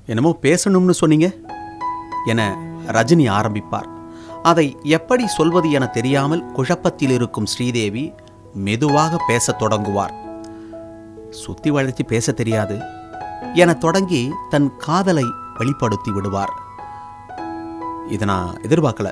என்னமோ பேசணும்னு சொன்னீங்க என ரஜினி ஆரம்பிப்பார் அதை எப்படி சொல்வது என தெரியாமல் குழப்பத்தில் இருக்கும் ஸ்ரீதேவி மெதுவாக பேசத் தொடங்குவார் சுத்தி வளைச்சு பேச தெரியாது என தொடங்கி தன் காதலை வெளிப்படுத்தி விடுவார் இதை நான் எதிர்பார்க்கல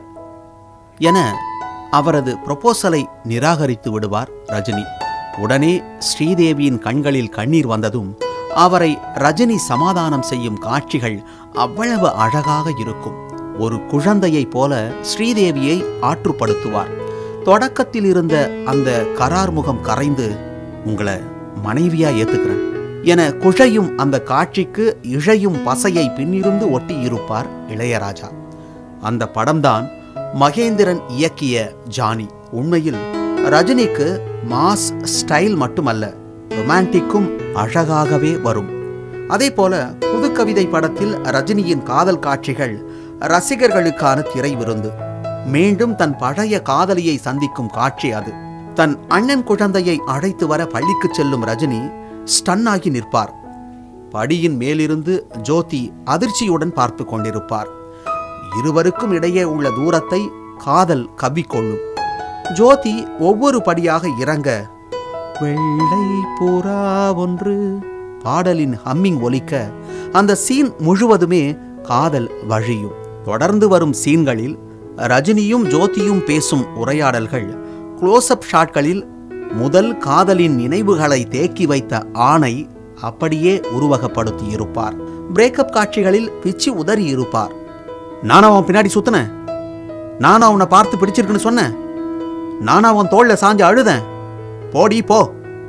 என அவரது ப்ரொபோசலை நிராகரித்து விடுவார் ரஜினி உடனே ஸ்ரீதேவியின் கண்களில் கண்ணீர் வந்ததும் அவரை ரஜினி சமாதானம் செய்யும் காட்சிகள் அவ்வளவு அழகாக இருக்கும் ஒரு குழந்தையைப் போல ஸ்ரீதேவியை ஆற்றுப்படுத்துவார் தொடக்கத்தில் இருந்த அந்த கரார் முகம் கரைந்து உங்களை மனைவியா ஏத்துக்கிறேன் என குழையும் அந்த காட்சிக்கு இழையும் பசையை பின்னிருந்து ஒட்டி இருப்பார் இளையராஜா அந்த படம்தான் மகேந்திரன் இயக்கிய ஜானி உண்மையில் ரஜினிக்கு மாஸ் ஸ்டைல் மட்டுமல்ல ரொமான்டிக்கும் அழகாகவே வரும் அதே போல புதுக்கவிதை படத்தில் ரஜினியின் காதல் காட்சிகள் ரசிகர்களுக்கான திரை விருந்து மீண்டும் தன் பழைய காதலியை சந்திக்கும் காட்சி அது தன் அண்ணன் குழந்தையை அழைத்து வர பள்ளிக்கு செல்லும் ரஜினி ஸ்டன் ஆகி நிற்பார் படியின் மேலிருந்து ஜோதி அதிர்ச்சியுடன் பார்த்து கொண்டிருப்பார் இருவருக்கும் இடையே உள்ள தூரத்தை காதல் கவ்விக்கொள்ளும் ஜோதி ஒவ்வொரு படியாக இறங்க வெள்ளை புறா ஒன்று பாடலின் ஹம்மிங் ஒலிக்க அந்த சீன் முழுவதுமே காதல் வழியும் தொடர்ந்து வரும் சீன்களில் ரஜினியும் ஜோதியும் பேசும் உரையாடல்கள் க்ளோஸ்அப் ஷாட்களில் முதல் காதலின் நினைவுகளை தேக்கி வைத்த ஆணை அப்படியே உருவகப்படுத்தி இருப்பார் பிரேக்கப் காட்சிகளில் பிச்சு உதறி இருப்பார் நானா அவன் பின்னாடி சுத்தினேன் நானா அவனை பார்த்து பிடிச்சிருக்குன்னு சொன்னேன் நானா அவன் தோல்ல சாஞ்சு அழுதேன் போடி போ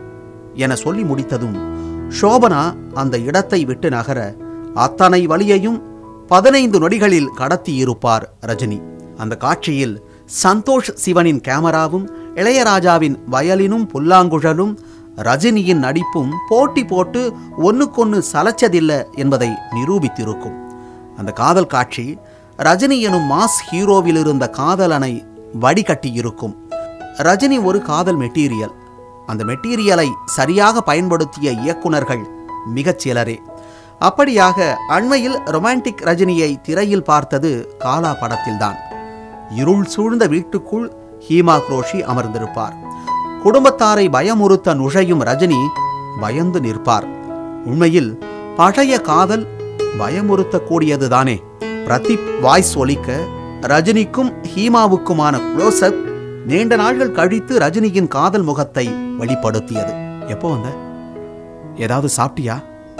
என சொல்லி முடித்ததும் சோபனா அந்த இடத்தை விட்டு நகர அத்தனை வழியையும் பதினைந்து நொடிகளில் கடத்தி இருப்பார் ரஜினி அந்த காட்சியில் சந்தோஷ் சிவனின் கேமராவும் இளையராஜாவின் வயலினும் புல்லாங்குழலும் ரஜினியின் நடிப்பும் போட்டி போட்டு ஒன்னுக்கொன்னு சலச்சதில்லை என்பதை நிரூபித்திருக்கும் அந்த காதல் காட்சி ரஜினி எனும் மாஸ் ஹீரோவில் இருந்த காதலனை வடிகட்டியிருக்கும் ரஜினி ஒரு காதல் மெட்டீரியல் அந்த மெட்டீரியலை சரியாக பயன்படுத்திய இயக்குனர்கள் மிகச் சிலரே அப்படியாக அண்மையில் ரொமான்டிக் ரஜினியை திரையில் பார்த்தது காலா படத்தில்தான் இருள் சூழ்ந்த வீட்டுக்குள் ஹீமா குரோஷி அமர்ந்திருப்பார் குடும்பத்தாரை பயமுறுத்த நுழையும் ரஜினி பயந்து நிற்பார் உண்மையில் பழைய காதல் பயமுறுத்தக்கூடியதுதானே பிரதீப் வாய்ஸ் ஒலிக்க ரஜினிக்கும் ஹீமாவுக்குமான க்ளோஸ்அப் நீண்ட நாள்கள் கழித்து ரஜினியின் காதல் முகத்தை வெளிப்படுத்தியது எப்போ வந்த ஏதாவது சாப்பிட்டியா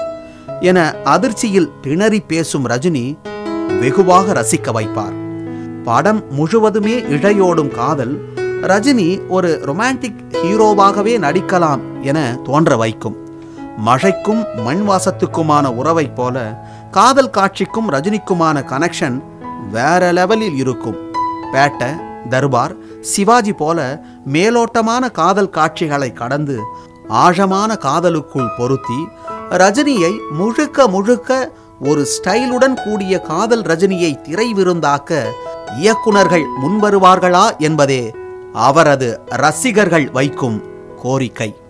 என அதிர்ச்சியில் திணறி பேசும் ரஜினி வெகுவாக ரசிக்க வைப்பார் படம் முழுவதுமே இழையோடும் காதல் ரஜினி ஒரு ரொமான்டிக் ஹீரோவாகவே நடிக்கலாம் என தோன்ற வைக்கும் மழைக்கும் மண் வாசத்துக்குமான உறவைப் போல காதல் காட்சிக்கும் ரஜினிக்குமான கனெக்ஷன் வேற லெவலில் இருக்கும் பேட்டை தர்பார் சிவாஜி போல மேலோட்டமான காதல் காட்சிகளை கடந்து ஆழமான காதலுக்குள் பொருத்தி ரஜினியை முழுக்க முழுக்க ஒரு ஸ்டைலுடன் கூடிய காதல் ரஜினியை திரை விருந்தாக்க இயக்குனர்கள் முன்வருவார்களா என்பதே அவரது ரசிகர்கள் வைக்கும் கோரிக்கை